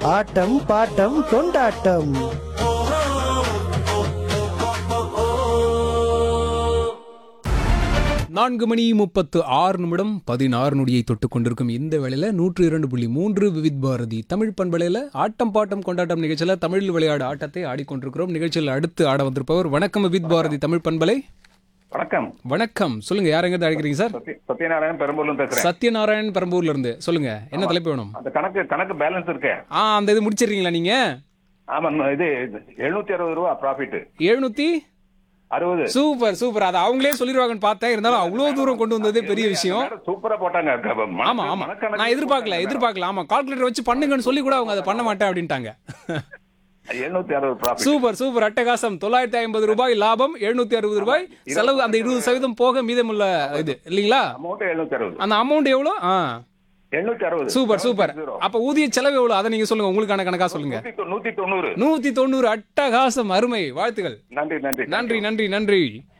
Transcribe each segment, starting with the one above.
ஆட்டம் பாட்டம் கொண்டாட்டம் நான்கு மணி முப்பத்து ஆறு நிமிடம் பதினாறு நொடியை தொட்டுக் கொண்டிருக்கும் இந்த வேளையில நூற்று இரண்டு புள்ளி மூன்று விவித் பாரதி தமிழ் பண்பலையில ஆட்டம் பாட்டம் கொண்டாட்டம் நிகழ்ச்சியில தமிழில் விளையாடு ஆட்டத்தை ஆடிக்கொண்டிருக்கிறோம் நிகழ்ச்சியில் அடுத்து ஆட வந்திருப்பவர் வணக்கம் விவித் பாரதி தமிழ் பண்பலை வணக்கம் வணக்கம் சொல்லுங்க யார் எங்க அழைக்கிறீங்க சார் சத்ய- சத்யநாராயணன் பெரம்பூர்ல பேசுறேன் சத்யநாராயண் பெரம்பூர்ல இருந்து சொல்லுங்க என்ன தலைப்பு வேணும் அந்த கணக்கு கணக்கு பேலன்ஸ் இருக்கு ஆ அந்த இது முடிச்சிடுறீங்களா நீங்க ஆமா இது எழுநூத்தி அறுபது ரூபா ப்ராஃபிட் எழுநூத்தி அறுபது சூப்பர் சூப்பர் அது அவங்களே சொல்லிடுவாங்கன்னு பார்த்தேன் இருந்தாலும் அவ்வளவு தூரம் கொண்டு வந்தது பெரிய விஷயம் சூப்பரா போட்டாங்க க- மணக்கு- ஆமா ஆமா மணக்கணக்கு நான் எதிர்பார்க்கல போட்டாங்க. எதிர்பார்க்கல ஆமா கால்குலேட்டர் வச்சு பண்ணுங்கன்னு சொல்லி கூட அவங்க அதை பண்ண மாட்டேன் அப்படின்ட்டாங்க எழுநூத்தி அறுபது ப்ராஃபிட் சூப்பர் சூப்பர் அட்டகாசம் தொள்ளாயிரத்தி ஐம்பது ரூபாய் லாபம் எழுநூத்தி அறுபது ரூபாய் செலவு அந்த இருபது சதவீதம் போக மீதமுள்ள இது இல்லீங்களா அமௌண்ட் எழுநூத்தி அறுபது அந்த அமௌண்ட் எவ்வளோ ஆ எழுநூத்தி அறுபது சூப்பர் சூப்பர் அப்ப ஊதிய செலவு எவ்வளவு அதை நீங்க சொல்லுங்க உங்களுக்கான கணக்கா சொல்லுங்க நூத்தி தொ- நூத்தி தொண்ணூறு நூத்தி தொண்ணூறு அட்டகாசம் அருமை வாழ்த்துகள் நன்றி நன்றி நன்றி நன்றி நன்றி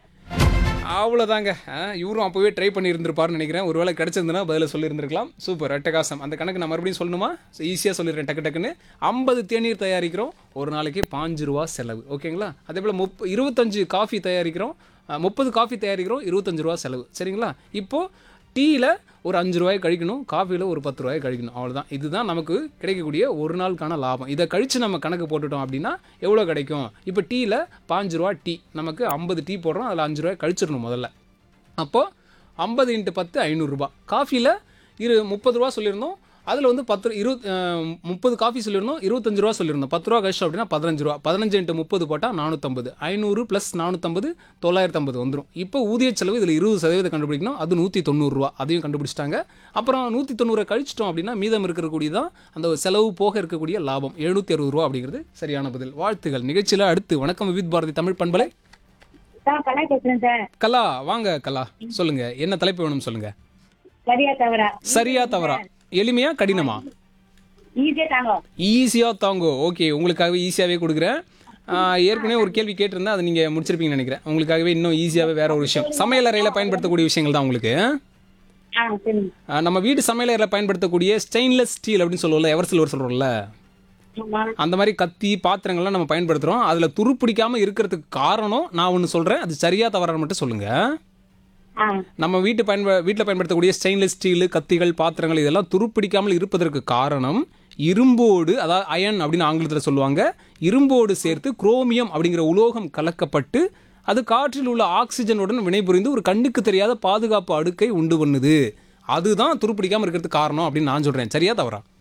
அவ்வளோதாங்க ஆ, இவரும் அப்போவே ட்ரை பண்ணியிருந்திருப்பாருன்னு நினைக்கிறேன் ஒருவேளை கிடைச்சிருந்தனா பதில சொல்லியிருந்திருக்கலாம் சூப்பர் அட்டகாசம் அந்த கணக்கு நான் மறுபடியும் சொல்லணுமா ஈஸியாக சொல்லிடுறேன் டக்கு டக்குன்னு ஐம்பது தேநீர் தயாரிக்கிறோம் ஒரு நாளைக்கு பாஞ்சு ரூபா செலவு ஓகேங்களா அதே போல் முப்ப இருபத்தஞ்சு காஃபி தயாரிக்கிறோம் ஆ, முப்பது காஃபி தயாரிக்கிறோம் இருபத்தஞ்சு ரூபா செலவு சரிங்களா இப்போது டீயில் ஒரு அஞ்சு ரூபாய் கழிக்கணும் காஃபியில் ஒரு பத்து ரூபாய் கழிக்கணும் அவ்வளோதான் இதுதான் நமக்கு கிடைக்கக்கூடிய ஒரு நாளுக்கான லாபம் இதை கழித்து நம்ம கணக்கு போட்டுட்டோம் அப்படின்னா எவ்வளோ கிடைக்கும் இப்போ டீயில் பாஞ்சு ரூபா டீ நமக்கு ஐம்பது டீ போடுறோம் அதில் அஞ்சு ரூபாய் கழிச்சிடணும் முதல்ல அப்போது ஐம்பது இன்ட்டு பத்து ஐநூறுரூபா காஃபியில் இரு முப்பது ரூபா சொல்லியிருந்தோம் அதில் வந்து பத்து இரு முப்பது காஃபி சொல்லியிருந்தோம் இருபத்தஞ்சு ரூபா சொல்லியிருந்தோம் பத்து ரூபா கழிச்சோம் அப்படின்னா பதினஞ்சு ரூபா பதினஞ்சு இன்ட்டு முப்பது போட்டால் நானூற்றம்பது ஐநூறு ப்ளஸ் நானூற்றம்பது தொள்ளாயிரத்தம்பது வந்துடும் இப்போ ஊதிய செலவு இதில் இருபது சதவீதம் கண்டுபிடிக்கணும் அது நூற்றி தொண்ணூறுரூவா அதையும் கண்டுபிடிச்சிட்டாங்க அப்புறம் நூற்றி தொண்ணூறை கழிச்சிட்டோம் அப்படின்னா மீதம் இருக்கக்கூடிய தான் அந்த செலவு போக இருக்கக்கூடிய லாபம் எழுநூற்றி அறுபது ரூபா அப்படிங்கிறது சரியான பதில் வாழ்த்துகள் நிகழ்ச்சியில் அடுத்து வணக்கம் விவித் பாரதி தமிழ் பண்பலை சார் கலா பேசுறேன் சார் கலா வாங்க கலா சொல்லுங்க என்ன தலைப்பு வேணும் சொல்லுங்க சரியா தவறா சரியா தவறா எளிமையா கடினமா ஈஸியா தாங்க ஈஸியா தாங்கோ ஓகே உங்களுக்காகவே ஈஸியாவே கொடுக்குறேன் ஆ, ஏற்கனவே ஒரு கேள்வி கேட்டிருந்தேன் அதை நீங்க முடிச்சிருப்பீங்கன்னு நினைக்கிறேன் உங்களுக்காகவே இன்னும் ஈஸியாவே வேற ஒரு விஷயம் சமையல் அறையில பயன்படுத்தக்கூடிய விஷயங்கள் தான் உங்களுக்கு ஆ சரிங்க ஆ, நம்ம வீட்டு சமையல் அறையில பயன்படுத்தக்கூடிய ஸ்டெயின்லெஸ் ஸ்டீல் அப்படின்னு சொல்லுவோம்ல எவர் சில்வர் சொல்றோம்ல ஆமா அந்த மாதிரி கத்தி பாத்திரங்கள்லாம் நம்ம பயன்படுத்துறோம் அதுல துரு பிடிக்காம இருக்கிறதுக்கு காரணம் நான் ஒன்று சொல்றேன் அது சரியா தவறா மட்டும் சொல்லுங்க ஆ நம்ம வீட்டு பயன்ப வீட்டில் பயன்படுத்தக்கூடிய ஸ்டெயின்லெஸ் ஸ்டீலு கத்திகள் பாத்திரங்கள் இதெல்லாம் துருப்பிடிக்காமல் இருப்பதற்கு காரணம் இரும்போடு அதாவது அயன் அப்படின்னு ஆங்கிலத்தில் சொல்லுவாங்க இரும்போடு சேர்த்து குரோமியம் அப்படிங்கிற உலோகம் கலக்கப்பட்டு அது காற்றில் உள்ள ஆக்சிஜனுடன் வினைபுரிந்து ஒரு கண்ணுக்கு தெரியாத பாதுகாப்பு அடுக்கை உண்டு பண்ணுது அதுதான் துருப்பிடிக்காமல் இருக்கிறதுக்கு காரணம் அப்படின்னு நான் சொல்கிறேன் சரியா தவறா